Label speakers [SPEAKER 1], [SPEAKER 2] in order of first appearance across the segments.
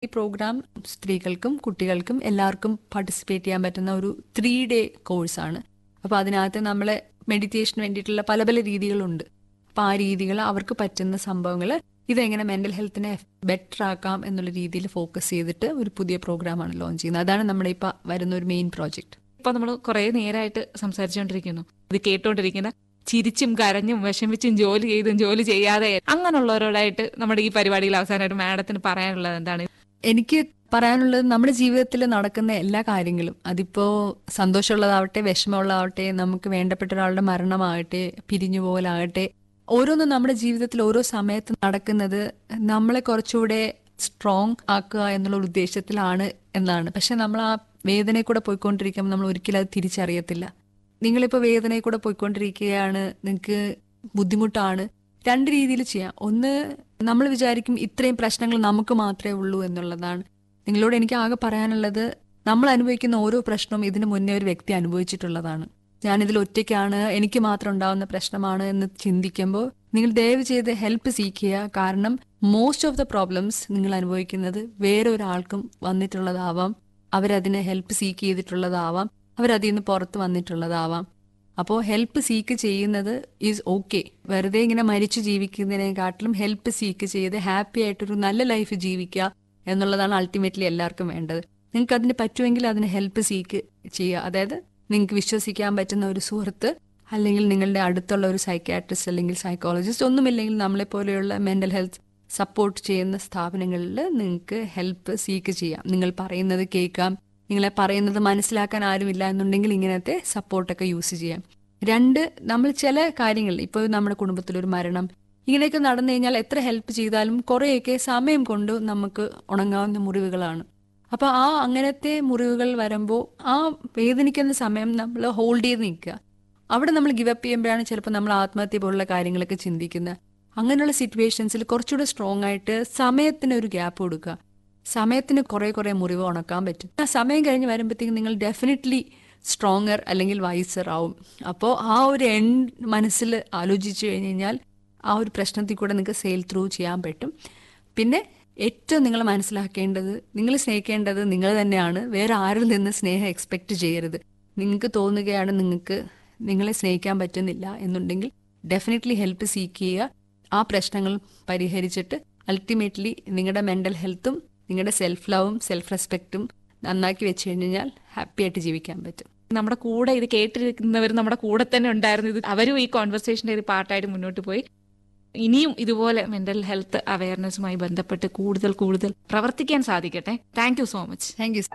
[SPEAKER 1] programme സ്ത്രീകൾക്കും കുട്ടികൾക്കും എല്ലാവർക്കും പാർട്ടിസിപ്പേറ്റ് ചെയ്യാൻ പറ്റുന്ന ഒരു ത്രീ ഡേ കോഴ്സാണ് അപ്പോൾ അതിനകത്ത് നമ്മളെ മെഡിറ്റേഷന് വേണ്ടിയിട്ടുള്ള പല പല രീതികളുണ്ട് അപ്പോൾ ആ രീതികൾ അവർക്ക് പറ്റുന്ന സംഭവങ്ങൾ ഇതെങ്ങനെ മെന്റൽ ഹെൽത്തിനെ ബെറ്റർ ആക്കാം എന്നുള്ള രീതിയിൽ ഫോക്കസ് ചെയ്തിട്ട് ഒരു പുതിയ പ്രോഗ്രാമാണ് ലോഞ്ച് ചെയ്യുന്നത് അതാണ് നമ്മുടെ ഇപ്പോൾ വരുന്ന ഒരു മെയിൻ പ്രോജക്റ്റ്
[SPEAKER 2] ഇപ്പൊ നമ്മൾ കുറെ നേരമായിട്ട് സംസാരിച്ചുകൊണ്ടിരിക്കുന്നു ഇത് കേട്ടോണ്ടിരിക്കുന്ന ചിരിച്ചും കരഞ്ഞും വിഷമിച്ചും ജോലി ചെയ്തും ജോലി ചെയ്യാതെ അങ്ങനെയുള്ളവരോടായിട്ട് നമ്മുടെ ഈ പരിപാടിയിൽ അവസാനമായിട്ട് മാഡത്തിന് പറയാനുള്ളത് എന്താണ്
[SPEAKER 1] എനിക്ക് പറയാനുള്ളത് നമ്മുടെ ജീവിതത്തിൽ നടക്കുന്ന എല്ലാ കാര്യങ്ങളും അതിപ്പോ സന്തോഷമുള്ളതാവട്ടെ വിഷമമുള്ളതാവട്ടെ നമുക്ക് വേണ്ടപ്പെട്ട ഒരാളുടെ മരണമാകട്ടെ പിരിഞ്ഞു പോകലാകട്ടെ ഓരോന്നും നമ്മുടെ ജീവിതത്തിൽ ഓരോ സമയത്ത് നടക്കുന്നത് നമ്മളെ കുറച്ചുകൂടെ സ്ട്രോങ് ആക്കുക എന്നുള്ള ഒരു ഉദ്ദേശത്തിലാണ് എന്നാണ് പക്ഷെ നമ്മൾ ആ വേദനയിൽ കൂടെ പോയിക്കൊണ്ടിരിക്കുമ്പോൾ നമ്മൾ ഒരിക്കലും അത് തിരിച്ചറിയത്തില്ല നിങ്ങളിപ്പോൾ വേദനയിൽ കൂടെ പോയിക്കൊണ്ടിരിക്കുകയാണ് നിങ്ങൾക്ക് ബുദ്ധിമുട്ടാണ് രണ്ട് രീതിയിൽ ചെയ്യാം ഒന്ന് നമ്മൾ വിചാരിക്കും ഇത്രയും പ്രശ്നങ്ങൾ നമുക്ക് മാത്രമേ ഉള്ളൂ എന്നുള്ളതാണ് നിങ്ങളോട് എനിക്ക് ആകെ പറയാനുള്ളത് നമ്മൾ അനുഭവിക്കുന്ന ഓരോ പ്രശ്നവും ഇതിനു മുന്നേ ഒരു വ്യക്തി അനുഭവിച്ചിട്ടുള്ളതാണ് ഞാനിതിൽ ഒറ്റയ്ക്കാണ് എനിക്ക് മാത്രം ഉണ്ടാവുന്ന പ്രശ്നമാണ് എന്ന് ചിന്തിക്കുമ്പോൾ നിങ്ങൾ ദയവ് ചെയ്ത് ഹെൽപ്പ് സീക്കുക കാരണം മോസ്റ്റ് ഓഫ് ദ പ്രോബ്ലംസ് നിങ്ങൾ അനുഭവിക്കുന്നത് വേറെ ഒരാൾക്കും വന്നിട്ടുള്ളതാവാം അവരതിനെ ഹെൽപ്പ് സീക്ക് ചെയ്തിട്ടുള്ളതാവാം അവരതിൽ നിന്ന് പുറത്ത് വന്നിട്ടുള്ളതാവാം അപ്പോൾ ഹെൽപ്പ് സീക്ക് ചെയ്യുന്നത് ഈസ് ഓക്കെ വെറുതെ ഇങ്ങനെ മരിച്ചു ജീവിക്കുന്നതിനെക്കാട്ടിലും ഹെൽപ്പ് സീക്ക് ചെയ്ത് ഹാപ്പി ആയിട്ടൊരു നല്ല ലൈഫ് ജീവിക്കുക എന്നുള്ളതാണ് അൾട്ടിമേറ്റ്ലി എല്ലാവർക്കും വേണ്ടത് നിങ്ങൾക്ക് അതിന് പറ്റുമെങ്കിൽ അതിന് ഹെൽപ്പ് സീക്ക് ചെയ്യുക അതായത് നിങ്ങൾക്ക് വിശ്വസിക്കാൻ പറ്റുന്ന ഒരു സുഹൃത്ത് അല്ലെങ്കിൽ നിങ്ങളുടെ അടുത്തുള്ള ഒരു സൈക്കാട്രിസ്റ്റ് അല്ലെങ്കിൽ സൈക്കോളജിസ്റ്റ് ഒന്നുമില്ലെങ്കിൽ നമ്മളെ പോലെയുള്ള മെന്റൽ ഹെൽത്ത് സപ്പോർട്ട് ചെയ്യുന്ന സ്ഥാപനങ്ങളിൽ നിങ്ങൾക്ക് ഹെൽപ്പ് സീക്ക് ചെയ്യാം നിങ്ങൾ പറയുന്നത് കേൾക്കാം നിങ്ങളെ പറയുന്നത് മനസ്സിലാക്കാൻ ആരുമില്ല എന്നുണ്ടെങ്കിൽ ഇങ്ങനത്തെ സപ്പോർട്ടൊക്കെ യൂസ് ചെയ്യാം രണ്ട് നമ്മൾ ചില കാര്യങ്ങൾ ഇപ്പോൾ നമ്മുടെ കുടുംബത്തിലൊരു മരണം ഇങ്ങനെയൊക്കെ നടന്നു കഴിഞ്ഞാൽ എത്ര ഹെൽപ്പ് ചെയ്താലും കുറേയൊക്കെ സമയം കൊണ്ട് നമുക്ക് ഉണങ്ങാവുന്ന മുറിവുകളാണ് അപ്പോൾ ആ അങ്ങനത്തെ മുറിവുകൾ വരുമ്പോൾ ആ വേദനിക്കുന്ന സമയം നമ്മൾ ഹോൾഡ് ചെയ്ത് നിൽക്കുക അവിടെ നമ്മൾ ഗിവ് അപ്പ് ചെയ്യുമ്പോഴാണ് ചിലപ്പോൾ നമ്മൾ ആത്മഹത്യ പോലുള്ള കാര്യങ്ങളൊക്കെ ചിന്തിക്കുന്നത് അങ്ങനെയുള്ള സിറ്റുവേഷൻസിൽ കുറച്ചുകൂടെ സ്ട്രോങ് ആയിട്ട് സമയത്തിന് ഒരു ഗ്യാപ്പ് കൊടുക്കുക സമയത്തിന് കുറെ കുറെ മുറിവ് ഉണക്കാൻ പറ്റും ആ സമയം കഴിഞ്ഞ് വരുമ്പോഴത്തേക്കും നിങ്ങൾ ഡെഫിനറ്റ്ലി സ്ട്രോങ്ങർ അല്ലെങ്കിൽ വൈസർ ആവും അപ്പോൾ ആ ഒരു എൻ മനസ്സിൽ ആലോചിച്ചു കഴിഞ്ഞ് കഴിഞ്ഞാൽ ആ ഒരു പ്രശ്നത്തിൽ കൂടെ നിങ്ങൾക്ക് സെയിൽ ത്രൂ ചെയ്യാൻ പറ്റും പിന്നെ ഏറ്റവും നിങ്ങൾ മനസ്സിലാക്കേണ്ടത് നിങ്ങൾ സ്നേഹിക്കേണ്ടത് നിങ്ങൾ തന്നെയാണ് വേറെ ആരിൽ നിന്ന് സ്നേഹം എക്സ്പെക്റ്റ് ചെയ്യരുത് നിങ്ങൾക്ക് തോന്നുകയാണ് നിങ്ങൾക്ക് നിങ്ങളെ സ്നേഹിക്കാൻ പറ്റുന്നില്ല എന്നുണ്ടെങ്കിൽ ഡെഫിനറ്റ്ലി ഹെൽപ്പ് സീക്ക് ചെയ്യുക ആ പ്രശ്നങ്ങൾ പരിഹരിച്ചിട്ട് അൾട്ടിമേറ്റ്ലി നിങ്ങളുടെ മെന്റൽ ഹെൽത്തും നിങ്ങളുടെ സെൽഫ് ലവും സെൽഫ് റെസ്പെക്റ്റും നന്നാക്കി വെച്ച് കഴിഞ്ഞാൽ ഹാപ്പി ആയിട്ട് ജീവിക്കാൻ പറ്റും
[SPEAKER 2] നമ്മുടെ കൂടെ ഇത് കേട്ടിരിക്കുന്നവർ നമ്മുടെ കൂടെ തന്നെ ഉണ്ടായിരുന്നു ഇത് അവരും ഈ കോൺവെർസേഷന്റെ ഒരു പാർട്ടായിട്ട് മുന്നോട്ട് പോയി ഇനിയും ഇതുപോലെ മെന്റൽ ഹെൽത്ത് അവയർനെസ്സുമായി ബന്ധപ്പെട്ട് കൂടുതൽ കൂടുതൽ പ്രവർത്തിക്കാൻ സാധിക്കട്ടെ thank you so much
[SPEAKER 1] thank you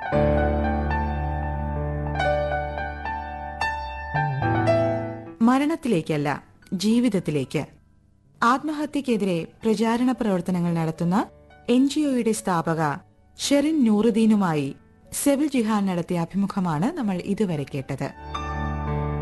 [SPEAKER 3] മരണത്തിലേക്കല്ല ജീവിതത്തിലേക്ക് ആത്മഹത്യക്കെതിരെ പ്രചാരണ പ്രവർത്തനങ്ങൾ നടത്തുന്ന എൻ ജി ഒയുടെ സ്ഥാപക ഷെറിൻ നൂറുദ്ദീനുമായി സെവിൽ ജിഹാൻ നടത്തിയ അഭിമുഖമാണ് നമ്മൾ ഇതുവരെ കേട്ടത്